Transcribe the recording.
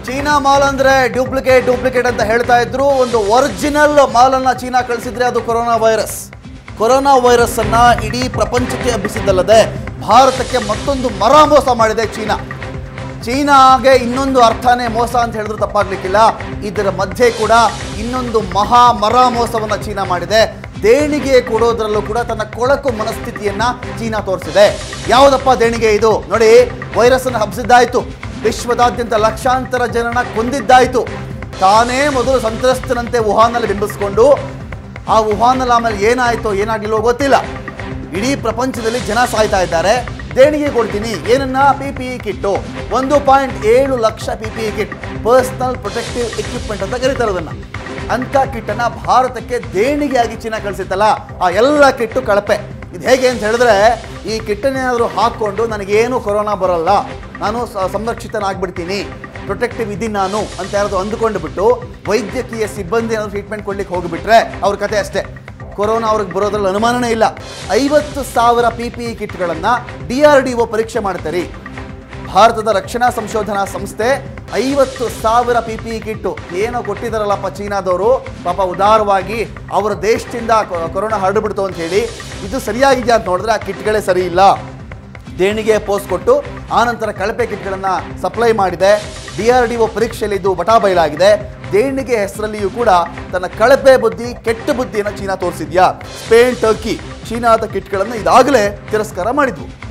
China ಮಾಲ್ ಅಂದ್ರೆ duplicate duplicate ಅಂತ ಹೇಳ್ತಾ ಇದ್ರು ಒಂದು ಒರಿಜಿನಲ್ ಮಾಲ್ ಅನ್ನ ಚೀನಾ ಕಳಿಸಿದ್ರೆ ಅದು ಕೊರೋನಾ ವೈರಸ್ ಕೊರೋನಾ ವೈರಸ್ ಅನ್ನ ಇಡೀ ಪ್ರಪಂಚಕ್ಕೆ ಹಬ್ಬಿಸಿದ್ದಲ್ಲದೆ ಭಾರತಕ್ಕೆ ಮತ್ತೊಂದು ಮರ ಮೋಸ ಮಾಡಿದೆ ಚೀನಾ ಚೀನಾಗೆ ಇನ್ನೊಂದು ಅರ್ಥನೇ ಮೋಸ ಅಂತ ಹೇಳಿದ್ರು ತಪ್ಪಾಗ್ಲಿಕ್ಕಿಲ್ಲ ಇದರ ಮಧ್ಯೆ ಕೂಡ ಇನ್ನೊಂದು ಮಹಾ ಮರ ಮೋಸವನ್ನ ಚೀನಾ ಮಾಡಿದೆ ದೇಣಿಗೆ ಕೊಡೋದ್ರಲ್ಲೂ ಕೂಡ ತನ್ನ ಕೊಳಕು ಮನಸ್ಥಿತಿಯನ್ನ ಚೀನಾ ತೋರಿಸಿದೆ ಯಾವುದಪ್ಪ ದೇಣಿಗೆ ಇದು ನೋಡಿ ವೈರಸ್ ಅನ್ನು ಹಬ್ಬಿಸಿದ್ದಾಯ್ತು ವಿಶ್ವದಾದ್ಯಂತ ಲಕ್ಷಾಂತರ ಜನನ ಕೊಂದಿದ್ದಾಯ್ತು ತಾನೇ ಮೊದಲು ಸಂತ್ರಸ್ತನಂತೆ ವುಹಾನಲ್ಲಿ ಬಿಂಬಿಸ್ಕೊಂಡು ಆ ವುಹಾನಲ್ಲಿ ಆಮೇಲೆ ಏನಾಯ್ತೋ ಏನಾಗಿಲ್ಲೋ ಗೊತ್ತಿಲ್ಲ ಇಡೀ ಪ್ರಪಂಚದಲ್ಲಿ ಜನ ಸಾಯ್ತಾ ಇದ್ದಾರೆ ದೇಣಿಗೆ ಕೊಡ್ತೀನಿ ಏನನ್ನ ಪಿ ಪಿ ಇ ಕಿಟ್ಟು ಒಂದು ಪಾಯಿಂಟ್ ಏಳು lakh P P E kit personal protective equipment ಅಂತ ಕರೀತಾರೆ ಅದನ್ನ ಅಂತ ಕಿಟ್ಟನ್ನ ಭಾರತಕ್ಕೆ ದೇಣಿಗೆಯಾಗಿ ಚೀನಾ ಕಳಿಸಿತ್ತಲ್ಲ ಆ ಎಲ್ಲ ಕಿಟ್ಟು ಕಳಪೆ ಇದು ಹೇಗೆ ಅಂತ ಹೇಳಿದ್ರೆ ಈ ಕಿಟ್ಟನ್ನೇನಾದರೂ ಹಾಕ್ಕೊಂಡು ನನಗೇನು ಕೊರೋನಾ ಬರಲ್ಲ ನಾನು ಸ- ಸಂರಕ್ಷಿತನಾಗ್ಬಿಡ್ತೀನಿ ಪ್ರೊಟೆಕ್ಟಿವ್ ಇದ್ದೀನಿ ನಾನು ಅಂತ ಯಾರಾದ್ರು ಅಂದುಕೊಂಡು ಬಿಟ್ಟು ವೈದ್ಯಕೀಯ ಸಿಬ್ಬಂದಿ ಏನಾದ್ರು ಟ್ರೀಟ್ಮೆಂಟ್ ಕೊಡ್ಲಿಕ್ಕೆ ಹೋಗಿಬಿಟ್ರೆ ಅವ್ರ ಕತೆ ಅಷ್ಟೇ ಕೊರೋನಾ ಅವ್ರಿಗೆ ಬರೋದ್ರಲ್ಲಿ ಅನುಮಾನನೇ ಇಲ್ಲ ಐವತ್ತು ಸಾವಿರ ಪಿ ಪಿ ಇ ಕಿಟ್ಗಳನ್ನು ಡಿ ಆರ್ ಡಿ ಒ ಪರೀಕ್ಷೆ ಮಾಡ್ತಾರೆ ಭಾರತದ ರಕ್ಷಣಾ ಸಂಶೋಧನಾ ಸಂಸ್ಥೆ ಐವತ್ತು ಸಾವಿರ ಪಿ ಪಿ ಇ ಕಿಟ್ಟು ಏನೋ ಕೊಟ್ಟಿದ್ದಾರಲ್ಲಪ್ಪ ಚೀನಾದವರು ಪಾಪ ಉದಾರವಾಗಿ ಅವರ ದೇಶದಿಂದ ಕೊ- ಕೊರೋನಾ ಹರಡ್ಬಿಡ್ತು ಅಂತ ಹೇಳಿ ಇದು ಸರಿಯಾಗಿದೆಯಾ ಅಂತ ನೋಡಿದ್ರೆ ಆ ಕಿಟ್ಗಳೇ ಸರಿ ಇಲ್ಲ ದೇಣಿಗೆ ಪೋಸ್ಟ್ ಕೊಟ್ಟು ಆನಂತರ ಕಳಪೆ ಕಿಟ್ಗಳನ್ನು ಸಪ್ಲೈ ಮಾಡಿದೆ ಡಿ ಆರ್ ಡಿ ಒ ಪರೀಕ್ಷೆಯಲ್ಲಿ ಇದು ಬಟಾ ಬಯಲಾಗಿದೆ ದೇಣಿಗೆ ಹೆಸರಲ್ಲಿಯೂ ಕೂಡ ತನ್ನ ಕಳಪೆ ಬುದ್ಧಿ ಕೆಟ್ಟ ಬುದ್ಧಿಯನ್ನು ಚೀನಾ ತೋರಿಸಿದ್ಯಾ ಸ್ಪೇನ್ ಟರ್ಕಿ ಚೀನಾದ ಕಿಟ್ಗಳನ್ನು ಇದಾಗಲೇ ತಿರಸ್ಕಾರ ಮಾಡಿದ್ವು